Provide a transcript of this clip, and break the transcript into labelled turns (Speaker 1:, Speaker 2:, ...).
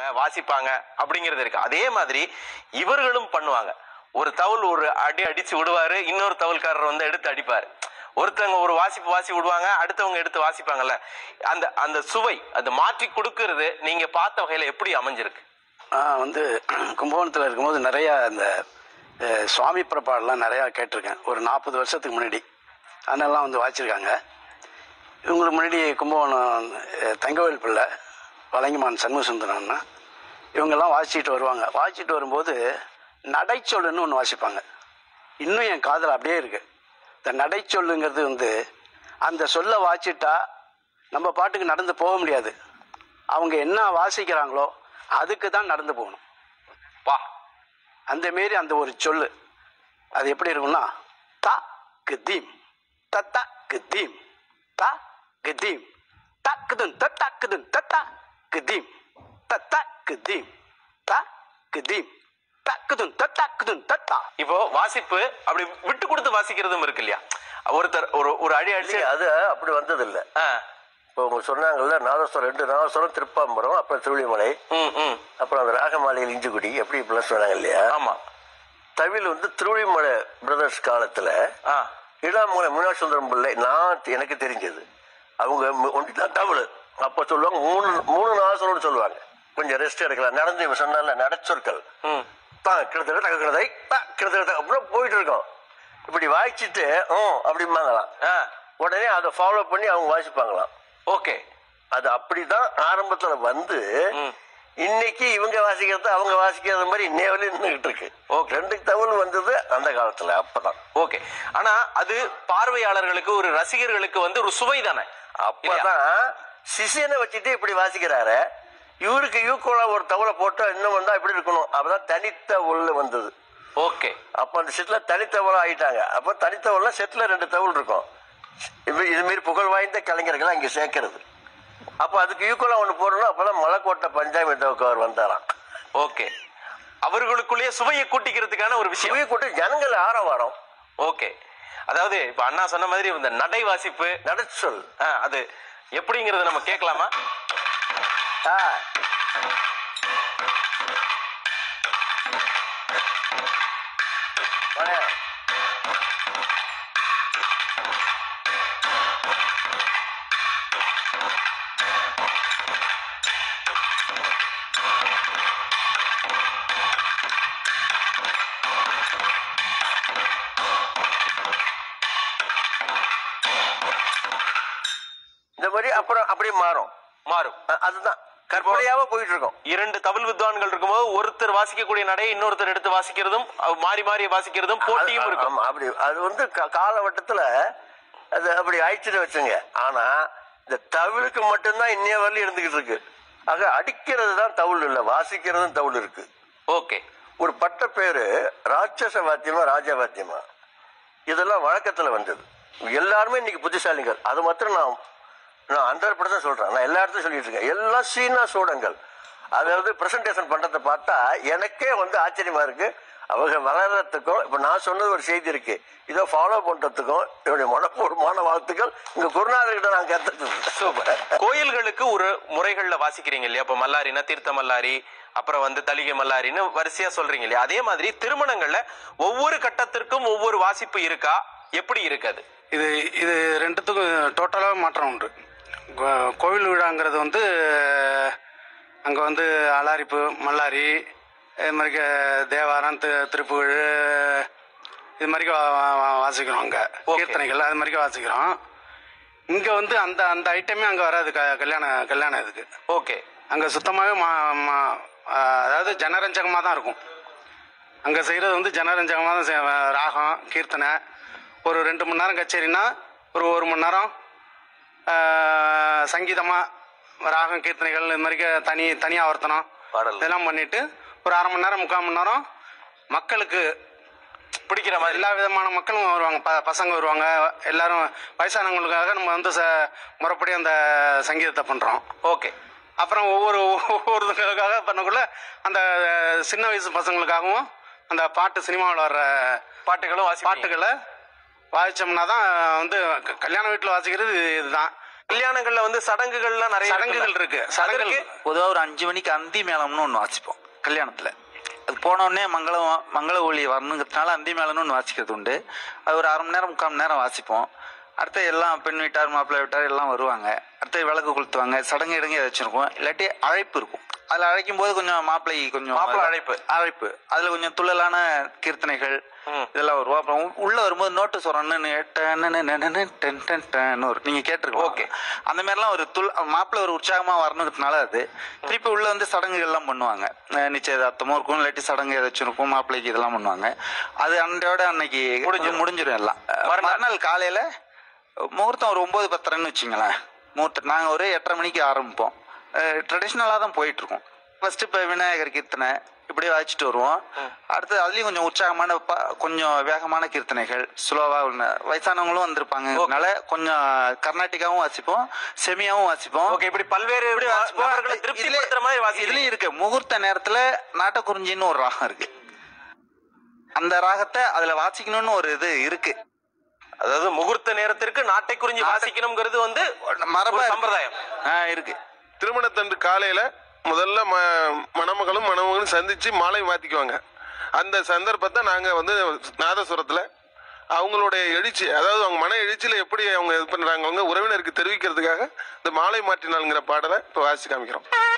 Speaker 1: வாசிப்பாங்க அப்படிங்கிறது இருக்கு அதே மாதிரி இவர்களும் பண்ணுவாங்க ஒரு தவுல் ஒரு அடி அடிச்சு விடுவாரு இன்னொரு தவுல்காரர் வந்து எடுத்து அடிப்பாரு ஒருத்தவங்க ஒரு வாசிப்பு வாசி விடுவாங்க அடுத்தவங்க எடுத்து வாசிப்பாங்கல்ல அந்த அந்த சுவை அது மாற்றி கொடுக்கறது நீங்க பார்த்த வகையில எப்படி அமைஞ்சிருக்கு
Speaker 2: நான் வந்து கும்பகோணத்தில் இருக்கும்போது நிறையா இந்த அஹ், சுவாமி பிரபாடெலாம் நிறையா கேட்டிருக்கேன் ஒரு நாற்பது வருஷத்துக்கு முன்னாடி அதனெல்லாம் வந்து வாச்சிருக்காங்க இவங்களுக்கு முன்னாடி கும்பகோணம் அஹ், தங்கவேல் பிள்ளை வலங்கிமான் சண்முகசுந்தரம்னா இவங்கெல்லாம் வாசிச்சுட்டு வருவாங்க வாசிச்சுட்டு வரும்போது நடைச்சொல்லுன்னு ஒன்று வாசிப்பாங்க இன்னும் என் காதில் அப்படியே இருக்கு இந்த நடைச்சொல்லுங்கிறது வந்து அந்த சொல்ல வாசிட்டா நம்ம பாட்டுக்கு நடந்து போக முடியாது அவங்க என்ன வாசிக்கிறாங்களோ அதுக்கு தான் நடந்து போகணும்
Speaker 1: பா
Speaker 2: அந்த மாரி அந்த ஒரு சொல்லு அது எப்படி இருக்கும்னா த கதீம் தத்த கதீம் த கதீம் தக்குதுன் தத்தக்குதுன் தத்த கதீம் தத்த கதீம் த கதீம் தக்குதுன் தத்தக்குதுன் தத்தா
Speaker 1: இப்போ வாசிப்பு அப்படி விட்டு கொடுத்து வாசிக்கிறதும் இருக்கு இல்லையா ஒருத்தர் ஒரு ஒரு அடி அடிச்சு
Speaker 3: இல்லையே, அது அப்படி வந்தது இல்ல
Speaker 1: ஆ,
Speaker 3: இப்போ உங்க சொன்னாங்கல்ல நாதஸ்வரம் ரெண்டு நாதஸ்வரம் திருப்பாம்பரம் அப்புறம் திருவள்ளிமலை
Speaker 1: ம் ம்
Speaker 3: அப்புறம் அந்த ராகமாலையில் இஞ்சிக்குடி எப்படி இப்படிலாம் சொன்னாங்க இல்லையா
Speaker 1: ஆமா
Speaker 3: தவில் வந்து திருவள்ளிமலை பிரதர்ஸ் காலத்துல
Speaker 1: ஆ
Speaker 3: இளமலை மீனாட்சி சுந்தரம் பிள்ளை நான் எனக்கு தெரிஞ்சது அவங்க ஒண்டி தான் தமிழ் அப்ப சொல்லுவாங்க மூணு மூணு நாசனம்னு சொல்லுவாங்க கொஞ்சம் ரெஸ்ட் எடுக்கலாம் நடந்து இவன் சொன்னால நடச்சொற்கள்
Speaker 1: ம்
Speaker 3: தான் கிட்டத்தட்ட தக கிடதை கிட்டத்தட்ட அப்புறம் போயிட்டு இருக்கோம் இப்படி வாய்ச்சிட்டு ம் அப்படிம்பாங்களாம்
Speaker 1: ஆ
Speaker 3: உடனே அதை ஃபாலோ பண்ணி அவங்க வாசிப்பாங்களாம்
Speaker 1: ஓகே
Speaker 3: அது அப்படிதான் ஆரம்பத்துல வந்து
Speaker 1: ம்.
Speaker 3: இன்னைக்கு இவங்க வாசிக்கிறது அவங்க வாசிக்கிறது மாதிரி இன்னைய வரையும் நின்றுகிட்டு இருக்கு
Speaker 1: Okay.
Speaker 3: ரெண்டு தமிழ் வந்தது அந்த காலத்துல அப்பதான்
Speaker 1: ஓகே ஆனா அது பார்வையாளர்களுக்கு ஒரு ரசிகர்களுக்கு வந்து ஒரு சுவை தானே
Speaker 3: அப்பதான் சிஷியனை வச்சுட்டு இப்படி வாசிக்கிறாரு இவருக்கு ஈக்குவலா ஒரு தவளை போட்டா இன்னும் வந்தா இப்படி இருக்கணும் அப்பதான் தனித்த உள்ள வந்தது
Speaker 1: ஓகே
Speaker 3: அப்ப அந்த செட்ல தனித்தவளா ஆயிட்டாங்க அப்ப தனித்தவள செட்ல ரெண்டு தவள் இருக்கும் இப்ப இது மாதிரி புகழ் வாய்ந்த கலைஞர்களை இங்க சேர்க்கிறது அப்ப அதுக்கு ஈக்குவலா ஒண்ணு போடணும் அப்பதான் மலைக்கோட்டை பஞ்சாயத்து அவர் வந்தாராம்
Speaker 1: ஓகே அவர்களுக்குள்ளேயே சுவையை கூட்டிக்கிறதுக்கான ஒரு விஷயம்
Speaker 3: சிவிய கூட்டு ஜனங்கள் ஆரவாரம்
Speaker 1: ஓகே அதாவது இப்ப அண்ணா சொன்ன மாதிரி இந்த நடை வாசிப்பு
Speaker 3: நடச்சொல்
Speaker 1: ஆ, அது எப்படிங்கறத நம்ம கேட்கலாமா
Speaker 3: ஆ. வாங்க. இந்த மாதிரி அப்புறம் அப்படியே மாறும்
Speaker 1: மாறும்
Speaker 3: அ- அதுதான் கற்பனையாவ போயிட்டு இருக்கோம்
Speaker 1: இரண்டு தமிழ் வித்வான்கள் இருக்கும்போது ஒருத்தர் வாசிக்கக்கூடிய நடையை இன்னொருத்தர் எடுத்து வாசிக்கிறதும் அது மாறி மாறி வாசிக்கிறதும் போட்டியும்
Speaker 3: அது-
Speaker 1: இருக்கும்
Speaker 3: ஆமா, அப்படி அது வந்து கா- காலவட்டத்துல அது அப்படி ஆயிடுச்சுன்னு வச்சுங்க ஆனா இந்த தவிழுக்கு மட்டும்தான் இன்னைய வரலையும் இருந்துகிட்டு இருக்கு ஆக அடிக்கிறது தான் தவுள் இல்ல வாசிக்கிறதும் தவுள் இருக்கு
Speaker 1: ஓகே
Speaker 3: ஒரு பட்ட பேரு ராட்சச வாத்தியமா ராஜா வாத்தியமா இதெல்லாம் வழக்கத்துல வந்தது எல்லாருமே இன்னைக்கு புத்திசாலிகள் அது மாத்திரம் நான் நான் ஹண்ட்ரட் பர்சன்ட் சொல்றேன் நான் எல்லா இடத்தையும் சொல்லிட்டு இருக்கேன் எல்லாம் சீனா சூடங்கள் அதாவது பிரசன்டேஷன் பண்றதை பார்த்தா எனக்கே வந்து ஆச்சரியமா இருக்கு அவங்க வளர்றதுக்கும் இப்ப நான் சொன்னது ஒரு செய்தி இருக்கு இதை ஃபாலோ பண்றதுக்கும் என்னுடைய மனப்பூர்வமான வாழ்த்துக்கள் இங்க குருநாதர்கிட்ட நான் கத்துக்கிட்டு
Speaker 1: சூப்பர் கோயில்களுக்கு ஒரு முறைகள்ல வாசிக்கிறீங்க இல்லையா இப்ப மல்லாரினா தீர்த்த மல்லாரி அப்புறம் வந்து தலிகை மல்லாரின்னு வரிசையா சொல்றீங்க இல்லையா அதே மாதிரி திருமணங்கள்ல ஒவ்வொரு கட்டத்திற்கும் ஒவ்வொரு வாசிப்பு இருக்கா எப்படி இருக்காது
Speaker 2: இது இது ரெண்டுத்துக்கும் டோட்டலாக மாற்றம் உண்டு கோ- கோவில் விழாங்கிறது வந்து அங்கே வந்து அலாரிப்பு மல்லாரி இது மாதிரி க- தேவாரம் தி திருப்புகழ் இது மாதிரி வா- வா- வா- வாசிக்கிறோம் அங்கே
Speaker 1: Okay.
Speaker 2: கீர்த்தனைகள் அது மாதிரி வாசிக்கிறோம் இங்கே வந்து அந்த அந்த ஐட்டமே அங்கே வராது க கல்யாண கல்யாணம் இதுக்கு
Speaker 1: ஓகே
Speaker 2: அங்கே சுத்தமாகவே மா மா- ஆ, அதாவது ஜனரஞ்சகமாக தான் இருக்கும் அங்கே செய்கிறது வந்து ஜனரஞ்சகமாக தான் செய்- ராகம் கீர்த்தனை ஒரு ரெண்டு மணி நேரம் கச்சேரினா ஒரு ஒரு மணி நேரம் சங்கீதமாக ராகம் கீர்த்தனைகள் இது மாதிரி க- தனி தனி ஆவர்த்தனம்
Speaker 3: பாடல்.
Speaker 2: இதெல்லாம் பண்ணிட்டு ஒரு அரை மணி நேரம் முக்கால் மணி நேரம் மக்களுக்கு
Speaker 1: பிடிக்கிற மாதிரி
Speaker 2: எல்லா விதமான மக்களும் வருவாங்க ப பசங்க வருவாங்க எல்லாரும் வயசானவங்களுக்காக நம்ம வந்து ச முறைப்படி அந்த சங்கீதத்தை பண்ணுறோம்
Speaker 1: ஓகே
Speaker 2: அப்புறம் ஒவ்வொரு ஒவ்வொருத்தங்களுக்காக பண்ணக்குள்ள அந்த சின்ன வயசு பசங்களுக்காகவும் அந்த பாட்டு சினிமாவில் வர்ற
Speaker 1: பாட்டுகளும் வாசி
Speaker 2: பாட்டுகளை வாசிச்சோம்னா தான் வந்து க- கல்யாண வீட்டில் வாசிக்கிறது இது- இதுதான்
Speaker 1: கல்யாணங்கள்ல வந்து சடங்குகள்லாம் நிறைய
Speaker 4: சடங்குகள் இருக்கு
Speaker 1: அது
Speaker 4: சடங்குகள்
Speaker 1: இருக்கு.
Speaker 4: பொதுவாக ஒரு அஞ்சு மணிக்கு அந்தி மேளம்னு ஒன்று வாசிப்போம் கல்யாணத்தில் அது போன உடனே மங்களம் மங்கள ஒளி வரணுங்கிறதுனால அந்தி மேளம்னு ஒன்று வாசிக்கிறது உண்டு அது ஒரு அரை மணி நேரம் முக்கால் மணி நேரம் வாசிப்போம் அடுத்து எல்லாம் பெண் வீட்டார் மாப்பிள்ளை வீட்டார் எல்லாம் வருவாங்க அடுத்து விளக்கு கொளுத்துவாங்க சடங்கு இடங்கு ஏதாச்சும் இருக்கும் இல்லாட்டி அழைப்பு இருக்கும் அதில் அழைக்கும் போது கொஞ்சம் மாப்பிள்ளை கொஞ்சம்
Speaker 1: மாப்பிள்ளை அழைப்பு.
Speaker 4: அழைப்பு அதில் கொஞ்சம் துள்ளலான கீர்த்தனைகள்
Speaker 1: ம்.
Speaker 4: இதெல்லாம் வரும் அப்புறம் உ- உள்ள வரும்போது நோட்டு சொல்றோன்னு ஒரு நீங்க கேட்டிருக்கோம்
Speaker 1: Okay.
Speaker 4: அந்த மாதிரிலாம் ஒரு துள் மாப்பிள்ளை ஒரு உற்சாகமா வரணுங்கிறதுனால அது திருப்பி உள்ள வந்து சடங்குகள் எல்லாம் பண்ணுவாங்க அஹ் நிச்சயதார்த்தமும் இருக்கும் இல்லாட்டி சடங்கு ஏதாச்சும் இருக்கும் மாப்பிள்ளைக்கு இதெல்லாம் பண்ணுவாங்க அது அன்றையோட அன்னைக்கு
Speaker 1: முடிஞ்சிரும்.
Speaker 4: முடிஞ்சிடும் எல்லாம்
Speaker 1: மறுநாள்.
Speaker 4: மறுநாள் காலையில முகூர்த்தம் ஒரு ஒன்பது பத்தரைன்னு வச்சுங்களேன் முகூர்த்தம் நாங்க ஒரு எட்டரை மணிக்கு ஆரம்பிப்போம் ட்ரெடிஷ்னலாக தான் போயிட்டு இருக்கோம் ஃபர்ஸ்ட் இப்போ விநாயகர் கீர்த்தனை இப்படியே வாசிச்சுட்டு வருவோம் அடுத்து அதுலயும் கொஞ்சம் உற்சாகமான ப- கொஞ்சம் வேகமான கீர்த்தனைகள் ஸ்லோவா உள்ள வயசானவங்களும் வந்திருப்பாங்கனால கொஞ்சம் கர்நாடிகாவும் வாசிப்போம் செமியாவும் வாசிப்போம்
Speaker 1: ஓகே இப்படி பல்வேறு
Speaker 4: இப்படி வாசிப்போம்.
Speaker 1: நபர்களை திருப்திப்படுத்துற மாதிரி வாசி
Speaker 4: இதுலயும் இருக்கு முகூர்த்த நேரத்துல நாட்டக்குறிஞ்சின்னு ஒரு ராகம் இருக்கு அந்த ராகத்தை அதுல வாசிக்கணும்னு ஒரு இது இருக்கு
Speaker 1: அதாவது முகூர்த்த நேரத்திற்கு நாட்டை குறிஞ்சி வாசிக்கணுங்கிறது வந்து
Speaker 4: மரபா
Speaker 1: ஒரு
Speaker 4: இருக்கு.
Speaker 1: சம்பிரதாயம்
Speaker 4: ஆ, இருக்கு
Speaker 5: திருமணத்தன்று காலையில முதல்ல ம மணமகளும் மணமகனும் சந்திச்சு மாலை மாத்திக்குவாங்க அந்த சந்தர்ப்பத்தை நாங்க வந்து நாதசுரத்துல அவங்களுடைய எழுச்சி அதாவது அவங்க மன எழுச்சியில எப்படி அவங்க இது பண்றாங்க அவங்க உறவினருக்கு தெரிவிக்கிறதுக்காக இந்த மாலை மாற்றினாளுங்கிற பாடலை இப்போ வாசி காமிக்கிறோம்